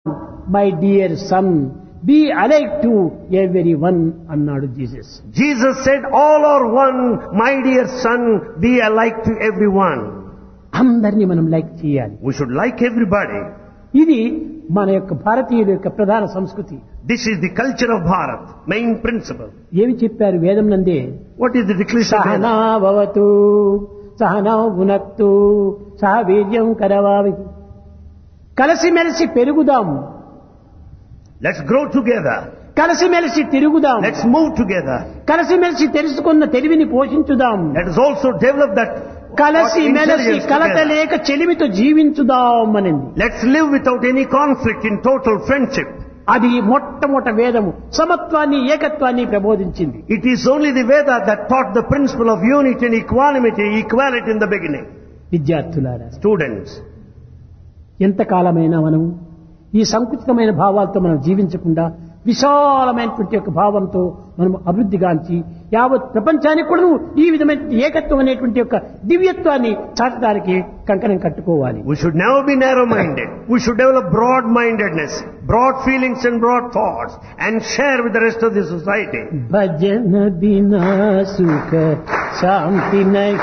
My dear son be alike to every one అన్నాడు Jesus Jesus said, all are one, my dear son, be alike to everyone. అందరినీ మనం like చేయాలి We should like everybody. ఇది మన యొక్క భారతీయుల యొక్క ప్రధాన సంస్కృతి This is the culture of Bharat, main principle. ఏమి చెప్పారు వేదం నందే What is the declaration of Veda? సహనావతు సహనౌ గుణక్తు సహ వీర్యం కరవావి కలిసిమెలిసి పెరుగుదాము Let's grow together. కలిసిమెలిసి తిరుగుదాం Let's move together. కలిసిమెలిసి తెలుసుకున్న తెలివిని పోషించుదాం Let us also develop that కలిసి what మెలిసి intelligence కలత together. లేక చెలిమితో జీవించుదాం అనింది Let's live without any conflict in total friendship. అది మొట్టమొదట వేదము సమత్వాన్ని ఏకత్వాన్ని ప్రబోధించింది It is only the Veda that taught the principle of unity and equanimity, equality in the beginning. విద్యార్థులారా Students, ఎంతకాలమైనా మనం ఈ సంకుచితమైన భావాలతో మనం జీవించకుండా విశాలమైనటువంటి యొక్క భావంతో మనం అభివృద్ధిగాంచి యావత్ ప్రపంచానికి కూడా ఈ విధమైన ఏకత్వం అనేటువంటి యొక్క దివ్యత్వాన్ని చాటడానికి కంకణం కట్టుకోవాలి we should never be narrow-minded. We should develop broad-mindedness, broad feelings and broad thoughts and share with the rest of the society. భజన బినా సుఖ శాంతి నహి